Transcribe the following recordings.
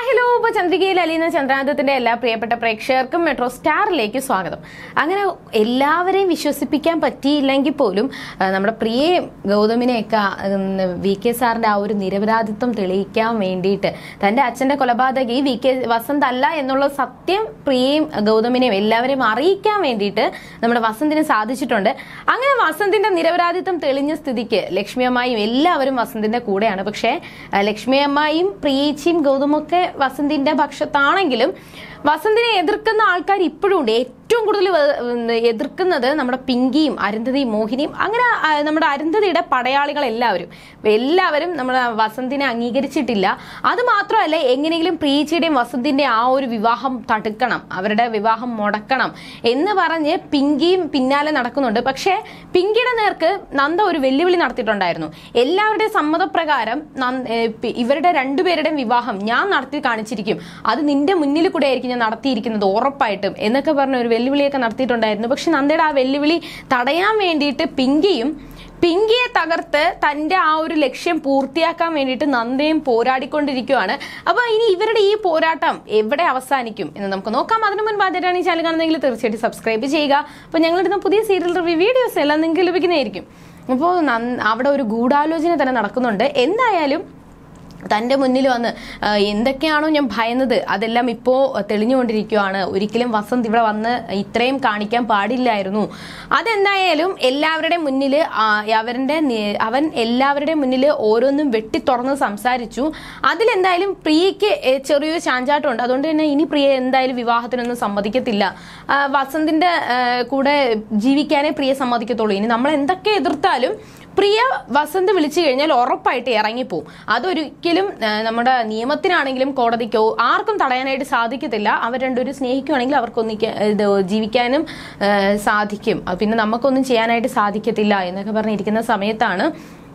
hi hello ഇപ്പോൾ ചന്ദ്രികയിൽ അലിയുന്ന ചന്ദ്രാനന്ദത്തിന്റെ എല്ലാ പ്രിയപ്പെട്ട പ്രേക്ഷകർക്കും മെട്രോ സ്റ്റാറിലേക്ക് സ്വാഗതം അങ്ങനെ എല്ലാവരെയും വിശ്വസിപ്പിക്കാൻ പറ്റിയില്ലെങ്കിൽ പോലും ആ, നമ്മുടെ പ്രിയയും ഗൗതമിനെയൊക്കെ ഉം, വി കെ സാറിന്റെ ആ ഒരു നിരപരാധിത്വം തെളിയിക്കാൻ വേണ്ടിയിട്ട് തന്റെ അച്ഛന്റെ കൊലപാതകി വി കെ വസന്ത് അല്ല എന്നുള്ള സത്യം പ്രിയയും ഗൗതമിനെയും എല്ലാവരെയും അറിയിക്കാൻ വേണ്ടിയിട്ട് നമ്മുടെ വസന്തിന് സാധിച്ചിട്ടുണ്ട് അങ്ങനെ വസന്തിന്റെ നിരപരാധിത്വം തെളിഞ്ഞ സ്ഥിതിക്ക് ലക്ഷ്മി അമ്മായും എല്ലാവരും വസന്തിന്റെ കൂടെയാണ് പക്ഷേ ആ, ലക്ഷ്മി അമ്മായും പ്രിയേച്ചിയും ഗൗതമൊക്കെ വസന്തിന്റെ പക്ഷത്താണെങ്കിലും വസന്തിനെ എതിർക്കുന്ന ആൾക്കാർ ഇപ്പോഴും ഉണ്ട് ഏറ്റവും കൂടുതൽ വ- ഉം, എതിർക്കുന്നത് നമ്മുടെ പിങ്കിയും അരുന്ധതിയും മോഹിനിയും അങ്ങനെ ആ, നമ്മുടെ അരുന്ധതിയുടെ പടയാളികൾ എല്ലാവരും എല്ലാവരും നമ്മുടെ വസന്തിനെ അംഗീകരിച്ചിട്ടില്ല അത് മാത്രമല്ല എങ്ങനെയെങ്കിലും പ്രീച്ചിയുടെയും വസന്തിന്റെ ആ ഒരു വിവാഹം തടുക്കണം അവരുടെ വിവാഹം മുടക്കണം എന്ന് പറഞ്ഞ് പിങ്കിയും പിന്നാലെ നടക്കുന്നുണ്ട് പക്ഷേ പിങ്കിയുടെ നേർക്ക് നന്ദ ഒരു വെല്ലുവിളി നടത്തിയിട്ടുണ്ടായിരുന്നു എല്ലാവരുടെയും സമ്മതപ്രകാരം നന്ദ- ഏ, പി- ഇവരുടെ രണ്ടുപേരുടെയും വിവാഹം ഞാൻ നടത്തി കാണിച്ചിരിക്കും അത് നിന്റെ മുന്നിൽ കൂടെ ആയിരിക്കും ഞാൻ നടത്തിയിരിക്കുന്നത് ഉറപ്പായിട്ടും എന്നൊക്കെ പറഞ്ഞ ഒരു വെല്ലുവിളിയൊക്കെ നടത്തിയിട്ടുണ്ടായിരുന്നു പക്ഷെ നന്ദയുടെ ആ വെല്ലുവിളി തടയാൻ വേണ്ടിയിട്ട് പിങ്കിയും പിങ്കിയെ തകർത്ത് തന്റെ ആ ഒരു ലക്ഷ്യം പൂർത്തിയാക്കാൻ വേണ്ടിയിട്ട് നന്ദയും പോരാടിക്കൊണ്ടിരിക്കുകയാണ് അപ്പൊ ഇനി ഇവരുടെ ഈ പോരാട്ടം എവിടെ അവസാനിക്കും എന്ന് നമുക്ക് നോക്കാം അതിനു മുൻപ് ആദ്യമായിട്ടാണ് ഈ ചാനൽ കാണുന്നതെങ്കിൽ തീർച്ചയായിട്ടും സബ്സ്ക്രൈബ് ചെയ്യുക അപ്പൊ ഞങ്ങളിടുന്ന പുതിയ സീരിയൽ റിവ്യൂ വീഡിയോസ് എല്ലാം നിങ്ങൾക്ക് ലഭിക്കുന്നതായിരിക്കും അപ്പോൾ അവിടെ ഒരു ഗൂഢാലോചന തന്നെ നടക്കുന്നുണ്ട് എന്തായാലും തൻ്റെ മുന്നിൽ വന്ന് ആ, എന്തൊക്കെയാണോ ഞാൻ ഭയന്നത് അതെല്ലാം ഇപ്പോൾ തെളിഞ്ഞുകൊണ്ടിരിക്കുകയാണ് ഒരിക്കലും വസന്ത് ഇവിടെ വന്ന് ഇത്രയും കാണിക്കാൻ പാടില്ലായിരുന്നു അതെന്തായാലും എല്ലാവരുടെയും മുന്നിൽ അവരുടെ നി- അവൻ എല്ലാവരുടെയും മുന്നിൽ ഓരോന്നും വെട്ടി തുറന്ന് സംസാരിച്ചു അതിലെന്തായാലും പ്രിയയ്ക്ക് എ, ചെറിയൊരു ചാഞ്ചാട്ടമുണ്ട് അതുകൊണ്ട് തന്നെ ഇനി പ്രിയ എന്തായാലും വിവാഹത്തിനൊന്നും സമ്മതിക്കത്തില്ല ആ, വസന്തിന്റെ ആ, കൂടെ ജീവിക്കാനേ പ്രിയ സമ്മതിക്കത്തുള്ളൂ ഇനി നമ്മൾ എന്തൊക്കെ എതിർത്താലും പ്രിയ വസന്ത് വിളിച്ചു കഴിഞ്ഞാൽ ഉറപ്പായിട്ട് ഇറങ്ങിപ്പോവും അതൊരിക്കലും ആ, നമ്മുടെ നിയമത്തിനാണെങ്കിലും കോടതിക്കോ ആർക്കും തടയാനായിട്ട് സാധിക്കത്തില്ല അവർ രണ്ടുപേരും സ്നേഹിക്കുകയാണെങ്കിൽ അവർക്ക് ഒന്നിക്ക ഇത് ജീവിക്കാനും ആ, സാധിക്കും ആ, പിന്നെ നമുക്കൊന്നും ചെയ്യാനായിട്ട് സാധിക്കത്തില്ല എന്നൊക്കെ പറഞ്ഞിരിക്കുന്ന സമയത്താണ്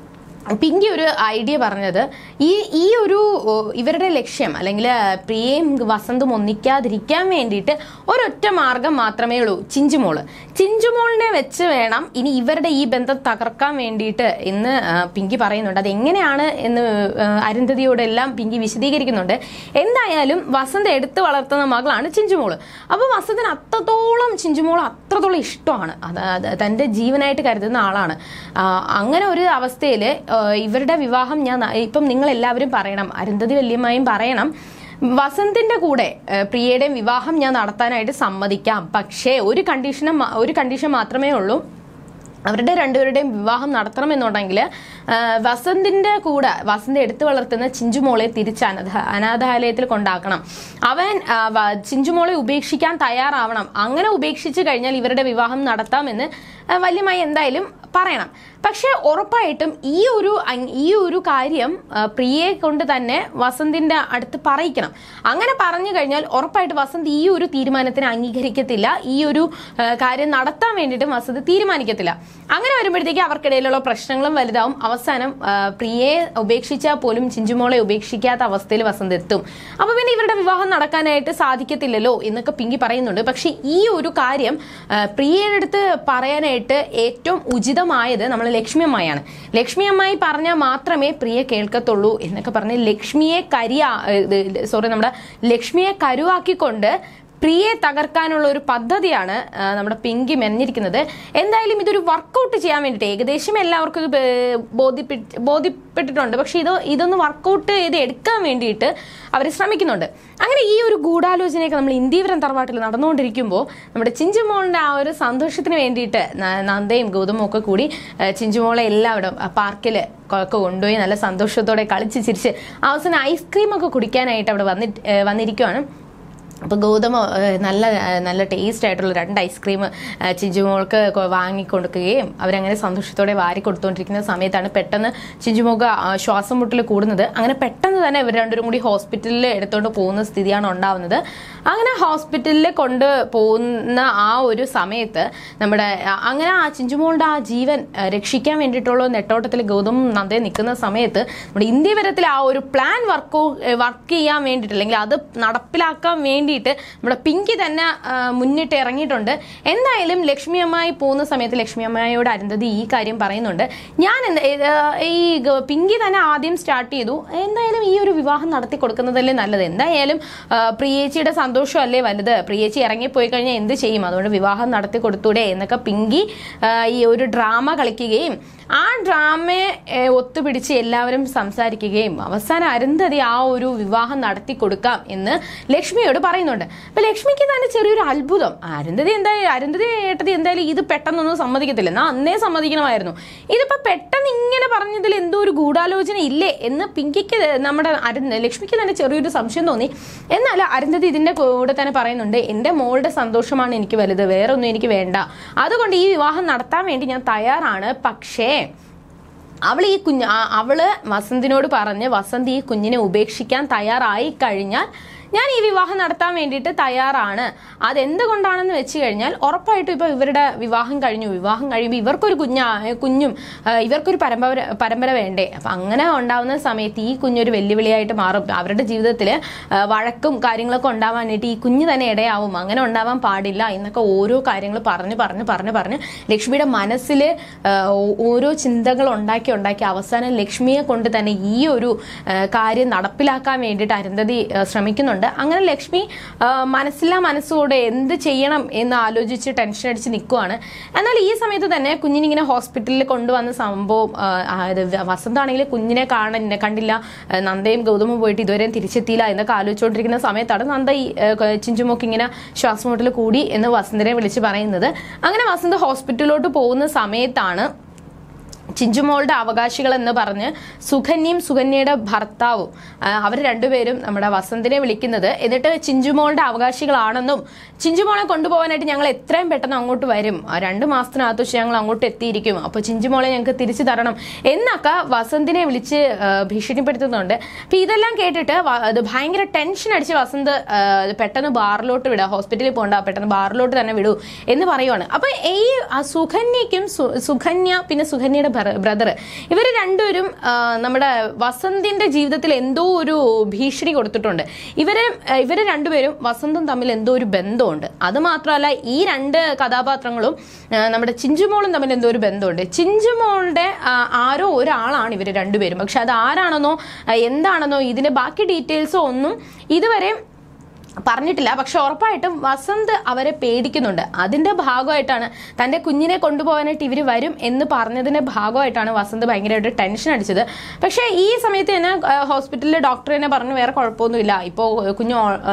പിങ്കി ഒരു ഐഡിയ പറഞ്ഞത് ഈ ഈ ഒരു ഓ, ഇവരുടെ ലക്ഷ്യം അല്ലെങ്കിൽ പ്രിയയും വസന്തും ഒന്നിക്കാതിരിക്കാൻ വേണ്ടിയിട്ട് ഒരൊറ്റ മാർഗം മാത്രമേ ഉള്ളൂ ചിഞ്ചുമോള് ചിഞ്ചുമോളിനെ വെച്ച് വേണം ഇനി ഇവരുടെ ഈ ബന്ധം തകർക്കാൻ വേണ്ടിയിട്ട് എന്ന് ആ, പിങ്കി പറയുന്നുണ്ട് അത് എങ്ങനെയാണ് എന്ന് ആ, അരുന്ധതിയോടെല്ലാം പിങ്കി വിശദീകരിക്കുന്നുണ്ട് എന്തായാലും വസന്ത് എടുത്തു വളർത്തുന്ന മകളാണ് ചിഞ്ചുമോള് അപ്പോൾ വസന്തിന് അത്രത്തോളം ചിഞ്ചുമോൾ അത്രത്തോളം ഇഷ്ടമാണ് അത് അത് തൻ്റെ ജീവനായിട്ട് കരുതുന്ന ആളാണ് ആ, അങ്ങനെ ഒരു അവസ്ഥയിൽ ഇവരുടെ വിവാഹം ഞാൻ ന- ഇപ്പം നിങ്ങൾ എല്ലാവരും പറയണം അരുന്ധതി വല്യമ്മയും പറയണം വസന്തിന്റെ കൂടെ ഏഹ്, പ്രിയയുടെയും വിവാഹം ഞാൻ നടത്താനായിട്ട് സമ്മതിക്കാം പക്ഷേ ഒരു കണ്ടീഷനും മ- ഒരു കണ്ടീഷൻ മാത്രമേ ഉള്ളൂ അവരുടെ രണ്ടുപേരുടെയും വിവാഹം നടത്തണമെന്നുണ്ടെങ്കിൽ വസന്തിന്റെ കൂടെ വസന്ത് എടുത്തു വളർത്തുന്ന ചിഞ്ചുമോളെ തിരിച്ച് അനാഥ അനാഥാലയത്തിൽ കൊണ്ടാക്കണം അവൻ ആ, വ- ചിഞ്ചുമോളെ ഉപേക്ഷിക്കാൻ തയ്യാറാവണം അങ്ങനെ ഉപേക്ഷിച്ചു കഴിഞ്ഞാൽ ഇവരുടെ വിവാഹം നടത്താമെന്ന് ആ, വല്യമായി എന്തായാലും പറയണം പക്ഷെ ഉറപ്പായിട്ടും ഈ ഒരു അങ്- ഈ ഒരു കാര്യം ആ, പ്രിയയെ കൊണ്ട് തന്നെ വസന്തിന്റെ അടുത്ത് പറയിക്കണം അങ്ങനെ പറഞ്ഞു കഴിഞ്ഞാൽ ഉറപ്പായിട്ട് വസന്ത് ഈ ഒരു തീരുമാനത്തിന് അംഗീകരിക്കത്തില്ല ഈ ഒരു ആ, കാര്യം നടത്താൻ വേണ്ടിയിട്ട് വസന്ത് തീരുമാനിക്കത്തില്ല അങ്ങനെ വരുമ്പോഴത്തേക്ക് അവർക്കിടയിലുള്ള പ്രശ്നങ്ങളും വലുതാവും അവസാനം ആ, പ്രിയയെ ഉപേക്ഷിച്ചാൽ പോലും ചിഞ്ചുമോളെ ഉപേക്ഷിക്കാത്ത അവസ്ഥയിൽ വസന്ത് എത്തും അപ്പൊ പിന്നെ ഇവരുടെ വിവാഹം നടക്കാനായിട്ട് സാധിക്കത്തില്ലല്ലോ എന്നൊക്കെ പിങ്കി പറയുന്നുണ്ട് പക്ഷെ ഈ ഒരു കാര്യം ആ, പ്രിയയുടെ അടുത്ത് പറയാനായിട്ട് ഏറ്റവും ഉചിതമായത് നമ്മൾ ലക്ഷ്മി അമ്മായിയാണ് ലക്ഷ്മി അമ്മായി പറഞ്ഞാൽ മാത്രമേ പ്രിയ കേൾക്കത്തുള്ളൂ എന്നൊക്കെ പറഞ്ഞ് ലക്ഷ്മിയെ കരിയാ സോറി നമ്മുടെ ലക്ഷ്മിയെ കരുവാക്കിക്കൊണ്ട് പ്രിയെ തകർക്കാനുള്ള ഒരു പദ്ധതിയാണ് ആ, നമ്മുടെ പിങ്കി മെനഞ്ഞിരിക്കുന്നത് എന്തായാലും ഇതൊരു വർക്കൗട്ട് ചെയ്യാൻ വേണ്ടിയിട്ട് ഏകദേശം എല്ലാവർക്കും ഇത് ബേ- ബോധ്യപ്പെട്ട് ബോധ്യപ്പെട്ടിട്ടുണ്ട് പക്ഷെ ഇത് ഇതൊന്ന് വർക്കൗട്ട് ചെയ്ത് എടുക്കാൻ വേണ്ടിയിട്ട് അവർ ശ്രമിക്കുന്നുണ്ട് അങ്ങനെ ഈ ഒരു ഗൂഢാലോചനയൊക്കെ നമ്മൾ ഇന്ത്യവരം തറവാട്ടിൽ നടന്നുകൊണ്ടിരിക്കുമ്പോൾ നമ്മുടെ ചിഞ്ചുമോളിന്റെ ആ ഒരു സന്തോഷത്തിന് വേണ്ടിയിട്ട് ന- നന്ദയും ഗൗതമും ഒക്കെ കൂടി ആ, ചിഞ്ചുമോളെ എല്ലാവിടും പാർക്കിൽ ഒക്കെ കൊണ്ടുപോയി നല്ല സന്തോഷത്തോടെ കളിച്ച് ചിരിച്ച് അവസാനം ഐസ്ക്രീം ഒക്കെ കുടിക്കാനായിട്ട് അവിടെ വന്നിട്ട് ഏ, വന്നിരിക്കുവാണ് അപ്പോൾ ഗൗതമ ഏഹ്, നല്ല ഏഹ്, നല്ല ടേസ്റ്റ് ആയിട്ടുള്ള രണ്ട് ഐസ്ക്രീം ചിഞ്ചുമോൾക്ക് കൊ- വാങ്ങി കൊടുക്കുകയും അവരങ്ങനെ സന്തോഷത്തോടെ വാരി കൊടുത്തുകൊണ്ടിരിക്കുന്ന സമയത്താണ് പെട്ടെന്ന് ചിഞ്ചുമോക്ക് ആ, ശ്വാസം മുട്ടൽ കൂടുന്നത് അങ്ങനെ പെട്ടെന്ന് തന്നെ ഇവർ രണ്ടുപേരും കൂടി ഹോസ്പിറ്റലിൽ എടുത്തോണ്ട് പോകുന്ന സ്ഥിതിയാണ് ഉണ്ടാവുന്നത് അങ്ങനെ ഹോസ്പിറ്റലിൽ കൊണ്ട് പോകുന്ന ആ ഒരു സമയത്ത് നമ്മുടെ ആ- അങ്ങനെ ആ ചിഞ്ചുമോളുടെ ആ ജീവൻ ഏഹ്, രക്ഷിക്കാൻ വേണ്ടിയിട്ടുള്ള നെട്ടോട്ടത്തിൽ ഗൗതം നന്ദേ നിൽക്കുന്ന സമയത്ത് നമ്മുടെ ഇന്ത്യവരത്തിൽ ആ ഒരു പ്ലാൻ വർക്ക് വർക്ക് ചെയ്യാൻ വേണ്ടിയിട്ട് അല്ലെങ്കിൽ അത് നടപ്പിലാക്കാൻ വേണ്ടി വേണ്ടിയിട്ട് നമ്മുടെ പിങ്കി തന്നെ ആ, മുന്നിട്ട് ഇറങ്ങിയിട്ടുണ്ട് എന്തായാലും ലക്ഷ്മി അമ്മായി പോകുന്ന സമയത്ത് ലക്ഷ്മി അമ്മായിയോട് അരുന്ധതി ഈ കാര്യം പറയുന്നുണ്ട് ഞാൻ എന്ത് ഇത് ഈ ഗ- പിങ്കി തന്നെ ആദ്യം സ്റ്റാർട്ട് ചെയ്തു എന്തായാലും ഈ ഒരു വിവാഹം നടത്തി കൊടുക്കുന്നതല്ലേ നല്ലത് എന്തായാലും ആ, പ്രിയേച്ചിയുടെ സന്തോഷമല്ലേ വലുത് പ്രിയേച്ചി ഇറങ്ങിപ്പോയി കഴിഞ്ഞാൽ എന്ത് ചെയ്യും അതുകൊണ്ട് വിവാഹം നടത്തി കൊടുത്തൂടെ എന്നൊക്കെ പിങ്കി ആ, ഈ ഒരു ഡ്രാമ കളിക്കുകയും ആ ഡ്രാമയെ ഏ, ഒത്തുപിടിച്ച് എല്ലാവരും സംസാരിക്കുകയും അവസാനം അരുന്ധതി ആ ഒരു വിവാഹം നടത്തി കൊടുക്കാം എന്ന് ലക്ഷ്മിയോട് പറയുന്നുണ്ട് അപ്പൊ ലക്ഷ്മിക്ക് തന്നെ ചെറിയൊരു അത്ഭുതം അരുന്ധതി എന്തായാലും അരുന്ധതി ഏട്ടതി എന്തായാലും ഇത് പെട്ടെന്നൊന്നും സമ്മതിക്കത്തില്ല എന്നാ അന്നേ സമ്മതിക്കണമായിരുന്നു ഇതിപ്പോ പെട്ടെന്ന് ഇങ്ങനെ പറഞ്ഞതിൽ എന്തോ ഒരു ഗൂഢാലോചന ഇല്ലേ എന്ന് പിങ്കിക്ക് നമ്മുടെ അരുന്ധ ലക്ഷ്മിക്ക് തന്നെ ചെറിയൊരു സംശയം തോന്നി എന്നാൽ അരുന്ധതി ഇതിന്റെ കൂടെ തന്നെ പറയുന്നുണ്ട് എന്റെ മോളുടെ സന്തോഷമാണ് എനിക്ക് വലുത് വേറെ ഒന്നും എനിക്ക് വേണ്ട അതുകൊണ്ട് ഈ വിവാഹം നടത്താൻ വേണ്ടി ഞാൻ തയ്യാറാണ് പക്ഷേ അവൾ ഈ കുഞ്ഞ് ആ- അവള് വസന്തിനോട് പറഞ്ഞ് വസന്ത് ഈ കുഞ്ഞിനെ ഉപേക്ഷിക്കാൻ തയ്യാറായി കഴിഞ്ഞാൽ ഞാൻ ഈ വിവാഹം നടത്താൻ വേണ്ടിയിട്ട് തയ്യാറാണ് അതെന്തുകൊണ്ടാണെന്ന് വെച്ച് കഴിഞ്ഞാൽ ഉറപ്പായിട്ടും ഇപ്പൊ ഇവരുടെ വിവാഹം കഴിഞ്ഞു വിവാഹം കഴിയുമ്പോൾ ഇവർക്കൊരു കുഞ്ഞാ ഏ, കുഞ്ഞും ആ, ഇവർക്കൊരു പരമ്പര പരമ്പര വേണ്ടേ അപ്പൊ അങ്ങനെ ഉണ്ടാവുന്ന സമയത്ത് ഈ കുഞ്ഞൊരു വെല്ലുവിളിയായിട്ട് മാറും അവരുടെ ജീവിതത്തിൽ വഴക്കും കാര്യങ്ങളൊക്കെ ഉണ്ടാവാനായിട്ട് ഈ കുഞ്ഞ് തന്നെ ഇടയാവും അങ്ങനെ ഉണ്ടാവാൻ പാടില്ല എന്നൊക്കെ ഓരോ കാര്യങ്ങൾ പറഞ്ഞ് പറഞ്ഞ് പറഞ്ഞ് പറഞ്ഞ് ലക്ഷ്മിയുടെ മനസ്സിൽ ഓരോ ചിന്തകൾ ഉണ്ടാക്കി ഉണ്ടാക്കി അവസാനം ലക്ഷ്മിയെ കൊണ്ട് തന്നെ ഈ ഒരു ആ, കാര്യം നടപ്പിലാക്കാൻ വേണ്ടിയിട്ട് അരുന്ധതി ആ, ശ്രമിക്കുന്നുണ്ട് അങ്ങനെ ലക്ഷ്മി ആ, മനസ്സില്ലാ മനസ്സോടെ എന്ത് ചെയ്യണം എന്ന് ആലോചിച്ച് ടെൻഷൻ അടിച്ച് നിൽക്കുവാണ് എന്നാൽ ഈ സമയത്ത് തന്നെ കുഞ്ഞിനിങ്ങനെ ഹോസ്പിറ്റലിൽ കൊണ്ടുവന്ന സംഭവം ആ, അത് വസന്താണെങ്കിൽ കുഞ്ഞിനെ കാണാൻ കണ്ടില്ല ആ, നന്ദയും ഗൗതമും പോയിട്ട് ഇതുവരെയും തിരിച്ചെത്തിയില്ല എന്നൊക്കെ ആലോചിച്ചുകൊണ്ടിരിക്കുന്ന സമയത്താണ് നന്ദ ഈ ആ, ചിഞ്ചുമോക്ക് ഇങ്ങനെ ശ്വാസമുട്ടൽ കൂടി എന്ന് വസന്തനെ വിളിച്ച് പറയുന്നത് അങ്ങനെ വസന്ത് ഹോസ്പിറ്റലിലോട്ട് പോകുന്ന സമയത്താണ് ചിഞ്ചുമോളുടെ അവകാശികൾ എന്ന് പറഞ്ഞ് സുകന്യയും സുകന്യയുടെ ഭർത്താവും അവർ രണ്ടുപേരും നമ്മുടെ വസന്തിനെ വിളിക്കുന്നത് എന്നിട്ട് ചിഞ്ചുമോളുടെ അവകാശികളാണെന്നും ചിഞ്ചുമോളെ കൊണ്ടുപോകാനായിട്ട് ഞങ്ങൾ എത്രയും പെട്ടെന്ന് അങ്ങോട്ട് വരും ആ രണ്ട് മാസത്തിനകത്ത് വെച്ച് ഞങ്ങൾ അങ്ങോട്ട് എത്തിയിരിക്കും അപ്പോൾ ചിഞ്ചുമോളെ ഞങ്ങൾക്ക് തിരിച്ചു തരണം എന്നൊക്കെ വസന്തിനെ വിളിച്ച് ആ, ഭീഷണിപ്പെടുത്തുന്നുണ്ട് അപ്പൊ ഇതെല്ലാം കേട്ടിട്ട് വ- അത് ഭയങ്കര ടെൻഷൻ അടിച്ച് വസന്ത് ആ, പെട്ടെന്ന് ബാറിലോട്ട് വിടുക ഹോസ്പിറ്റലിൽ പോകണ്ട പെട്ടെന്ന് ബാറിലോട്ട് തന്നെ വിടൂ എന്ന് പറയുവാണ് അപ്പൊ ഈ ആ സുകന്യയ്ക്കും സു- സുകന്യ പിന്നെ സുകന്യയുടെ ബ്രദർ ഇവർ രണ്ടുപേരും ആ, നമ്മുടെ വസന്തിന്റെ ജീവിതത്തിൽ എന്തോ ഒരു ഭീഷണി കൊടുത്തിട്ടുണ്ട് ഇവര് ആ, ഇവര് രണ്ടുപേരും വസന്തും തമ്മിൽ എന്തോ ഒരു ബന്ധമുണ്ട് അത് മാത്രമല്ല ഈ രണ്ട് കഥാപാത്രങ്ങളും ആ, നമ്മുടെ ചിഞ്ചുമോളും തമ്മിൽ എന്തോ ഒരു ബന്ധമുണ്ട് ചിഞ്ചുമോളുടെ ആ, ആരോ ഒരാളാണ് ഇവർ രണ്ടുപേരും പക്ഷെ അത് ആരാണെന്നോ ആ, എന്താണെന്നോ ഇതിന്റെ ബാക്കി ഡീറ്റെയിൽസോ ഒന്നും ഇതുവരെ പറഞ്ഞിട്ടില്ല പക്ഷെ ഉറപ്പായിട്ടും വസന്ത് അവരെ പേടിക്കുന്നുണ്ട് അതിന്റെ ഭാഗമായിട്ടാണ് തന്റെ കുഞ്ഞിനെ കൊണ്ടുപോകാനായിട്ട് ഇവർ വരും എന്ന് പറഞ്ഞതിന്റെ ഭാഗമായിട്ടാണ് വസന്ത് ഭയങ്കരമായിട്ട് ടെൻഷൻ അടിച്ചത് പക്ഷെ ഈ സമയത്ത് തന്നെ ഹോസ്പിറ്റലിൽ ഡോക്ടർ തന്നെ പറഞ്ഞു വേറെ കുഴപ്പമൊന്നുമില്ല ഇപ്പോൾ കുഞ്ഞ്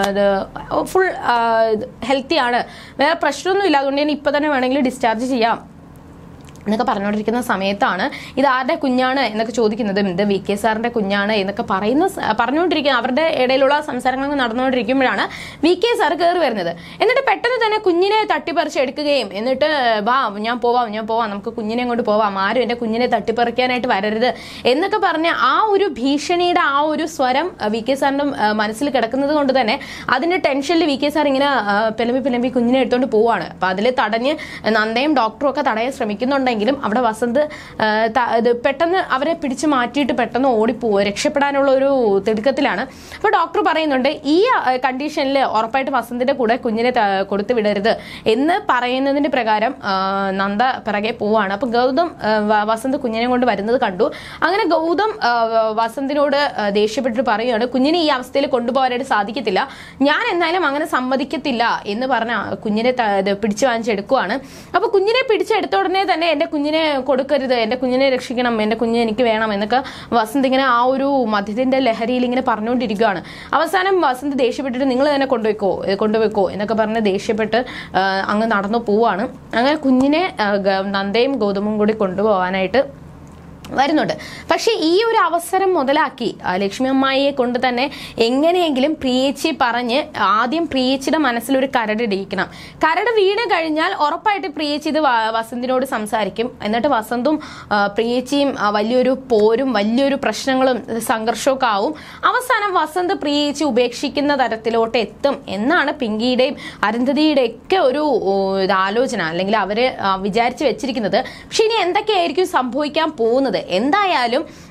ഫുൾ ഹെൽത്തിയാണ് വേറെ പ്രശ്നമൊന്നുമില്ല അതുകൊണ്ട് തന്നെ ഇപ്പൊ തന്നെ വേണമെങ്കിൽ ഡിസ്ചാർജ് ചെയ്യാം എന്നൊക്കെ പറഞ്ഞുകൊണ്ടിരിക്കുന്ന സമയത്താണ് ഇത് ആരുടെ കുഞ്ഞാണ് എന്നൊക്കെ ചോദിക്കുന്നത് ഇത് വി കെ സാറിന്റെ കുഞ്ഞാണ് എന്നൊക്കെ പറയുന്ന സ- പറഞ്ഞുകൊണ്ടിരിക്കുന്ന അവരുടെ ഇടയിലുള്ള സംസാരങ്ങളൊക്കെ നടന്നുകൊണ്ടിരിക്കുമ്പോഴാണ് വി കെ സാർ കയറി വരുന്നത് എന്നിട്ട് പെട്ടെന്ന് തന്നെ കുഞ്ഞിനെ തട്ടിപ്പറിച്ച് എടുക്കുകയും എന്നിട്ട് വാ ഞാൻ പോവാം ഞാൻ പോവാം നമുക്ക് കുഞ്ഞിനെ കൊണ്ട് പോവാം ആരും എന്റെ കുഞ്ഞിനെ തട്ടിപ്പറിക്കാനായിട്ട് വരരുത് എന്നൊക്കെ പറഞ്ഞ ആ ഒരു ഭീഷണിയുടെ ആ ഒരു സ്വരം അഹ് വി കെ സാറിന്റെ അഹ് മനസ്സിൽ കിടക്കുന്നത് കൊണ്ട് തന്നെ അതിന്റെ ടെൻഷനിൽ വി കെ സാർ ഇങ്ങനെ അഹ് പിലമ്പി പിലമ്പി കുഞ്ഞിനെ എടുത്തോണ്ട് പോവാണ് അപ്പൊ അതിൽ തടഞ്ഞ് നന്ദയും ഡോക്ടറും ഒക്കെ തടയാൻ ശ്രമിക്കുന്നുണ്ടെങ്കിലും അവിടെ വസന്ത് ആ, ത- ഇത് പെട്ടെന്ന് അവരെ പിടിച്ചു മാറ്റിയിട്ട് പെട്ടെന്ന് ഓടിപ്പോവുക രക്ഷപ്പെടാനുള്ള ഒരു തിടുക്കത്തിലാണ് അപ്പോൾ ഡോക്ടർ പറയുന്നുണ്ട് ഈ കണ്ടീഷനിൽ ഉറപ്പായിട്ട് വസന്തിന്റെ കൂടെ കുഞ്ഞിനെ ത- കൊടുത്തു വിടരുത് എന്ന് പറയുന്നതിന്റെ പ്രകാരം ആ, നന്ദ പിറകെ പോവാണ് അപ്പൊ ഗൗതം ആ, വ- വസന്ത് കുഞ്ഞിനെ കൊണ്ട് വരുന്നത് കണ്ടു അങ്ങനെ ഗൗതം ആ, വസന്തിനോട് ആ, ദേഷ്യപ്പെട്ടിട്ട് പറയുകയാണ് കുഞ്ഞിനെ ഈ അവസ്ഥയിൽ കൊണ്ടുപോകാനായിട്ട് സാധിക്കത്തില്ല ഞാൻ എന്തായാലും അങ്ങനെ സമ്മതിക്കത്തില്ല എന്ന് പറഞ്ഞ കുഞ്ഞിനെ ത- ഇത് പിടിച്ചു വാങ്ങിച്ചെടുക്കുവാണ് അപ്പൊ കുഞ്ഞിനെ പിടിച്ചെടുത്ത ഉടനെ തന്നെ എന്റെ കുഞ്ഞിനെ കൊടുക്കരുത് എന്റെ കുഞ്ഞിനെ രക്ഷിക്കണം എന്റെ കുഞ്ഞിനെ എനിക്ക് വേണം എന്നൊക്കെ വസന്ത് ഇങ്ങനെ ആ ഒരു മദ്യത്തിന്റെ ലഹരിയിൽ ഇങ്ങനെ പറഞ്ഞുകൊണ്ടിരിക്കുകയാണ് അവസാനം വസന്ത് ദേഷ്യപ്പെട്ടിട്ട് നിങ്ങൾ തന്നെ കൊണ്ടുപോയിക്കോ ഇത് കൊണ്ടുപോയിക്കോ എന്നൊക്കെ പറഞ്ഞ് ദേഷ്യപ്പെട്ട് ആ, അങ്ങ് നടന്നു പോവാണ് അങ്ങനെ കുഞ്ഞിനെ ആ, ഗ- നന്ദയും ഗൗതമും കൂടി കൊണ്ടുപോകാനായിട്ട് വരുന്നുണ്ട് പക്ഷെ ഈ ഒരു അവസരം മുതലാക്കി ആ, ലക്ഷ്മി അമ്മായിയെ കൊണ്ട് തന്നെ എങ്ങനെയെങ്കിലും പ്രിയേച്ചി പറഞ്ഞ് ആദ്യം പ്രിയേച്ചിയുടെ മനസ്സിലൊരു കരട് ഇടിയിക്കണം കരട് വീണ് കഴിഞ്ഞാൽ ഉറപ്പായിട്ട് പ്രിയേച്ചി ഇത് വ- വസന്തിനോട് സംസാരിക്കും എന്നിട്ട് വസന്തും ആ, പ്രിയേച്ചിയും ആ, വലിയൊരു പോരും വലിയൊരു പ്രശ്നങ്ങളും സംഘർഷമൊക്കെ ആവും അവസാനം വസന്ത് പ്രിയേച്ചി ഉപേക്ഷിക്കുന്ന തരത്തിലോട്ട് എത്തും എന്നാണ് പിങ്കിയുടെയും അരുന്ധതിയുടെ ഒക്കെ ഒരു ഓ, ഇത് ആലോചന അല്ലെങ്കിൽ അവര് ആ, വിചാരിച്ച് വെച്ചിരിക്കുന്നത് പക്ഷെ ഇനി എന്തൊക്കെയായിരിക്കും സംഭവിക്കാൻ പോകുന്നത് എന്തായാലും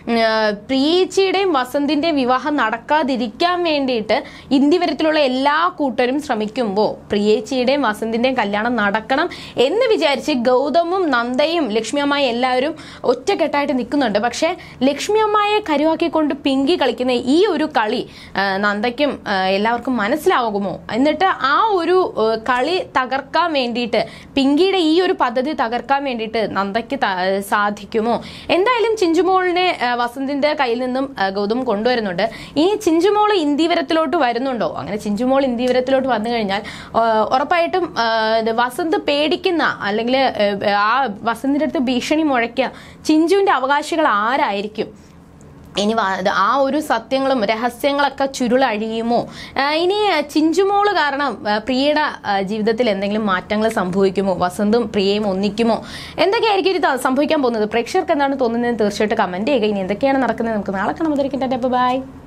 ഉം, ആ, പ്രിയേച്ചിയുടെയും വസന്തിന്റെയും വിവാഹം നടക്കാതിരിക്കാൻ വേണ്ടിയിട്ട് ഇന്ത്യവരത്തിലുള്ള എല്ലാ കൂട്ടരും ശ്രമിക്കുമ്പോൾ പ്രിയേച്ചിയുടെയും വസന്തിന്റെയും കല്യാണം നടക്കണം എന്ന് വിചാരിച്ച് ഗൗതമും നന്ദയും ലക്ഷ്മി അമ്മായി എല്ലാവരും ഒറ്റക്കെട്ടായിട്ട് നിൽക്കുന്നുണ്ട് പക്ഷേ ലക്ഷ്മി അമ്മായെ കരുവാക്കിക്കൊണ്ട് പിങ്കി കളിക്കുന്ന ഈ ഒരു കളി ആ, നന്ദയ്ക്കും ആ, എല്ലാവർക്കും മനസ്സിലാകുമോ എന്നിട്ട് ആ ഒരു ആ, കളി തകർക്കാൻ വേണ്ടിയിട്ട് പിങ്കിയുടെ ഈ ഒരു പദ്ധതി തകർക്കാൻ വേണ്ടിയിട്ട് നന്ദയ്ക്ക് ത- സാധിക്കുമോ എന്തായാലും ചിഞ്ചുമോളിനെ ആ, വസന്തിന്റെ കയ്യിൽ നിന്നും ആ, ഗൗതം കൊണ്ടുവരുന്നുണ്ട് ഈ ചിഞ്ചുമോള് ഇന്ത്യവരത്തിലോട്ട് വരുന്നുണ്ടോ അങ്ങനെ ചിഞ്ചുമോൾ ഇന്ത്യവരത്തിലോട്ട് വന്നു കഴിഞ്ഞാൽ ആ, ഉറപ്പായിട്ടും ആ, ഇത് വസന്ത് പേടിക്കുന്ന അല്ലെങ്കിൽ ആ വസന്തിന്റെ അടുത്ത് ഭീഷണി മുഴക്കുക ചിഞ്ചുവിന്റെ അവകാശികൾ ആരായിരിക്കും ഇനി വ- ഇത് ആ ഒരു സത്യങ്ങളും രഹസ്യങ്ങളൊക്കെ ചുരുളഴിയുമോ ആ, ഇനി ആ, ചിഞ്ചുമോള് കാരണം ആ, പ്രിയയുടെ ആ, ജീവിതത്തിൽ എന്തെങ്കിലും മാറ്റങ്ങൾ സംഭവിക്കുമോ വസന്തും പ്രിയയും ഒന്നിക്കുമോ എന്തൊക്കെയായിരിക്കും ഇത് സംഭവിക്കാൻ പോകുന്നത് പ്രേക്ഷകർക്ക് എന്താണ് തോന്നുന്നത് തീർച്ചയായിട്ടും കമന്റ് ചെയ്യുക ഇനി എന്തൊക്കെയാണ് നടക്കുന്നത് നമുക്ക് നാളെ കാണാൻ ബൈ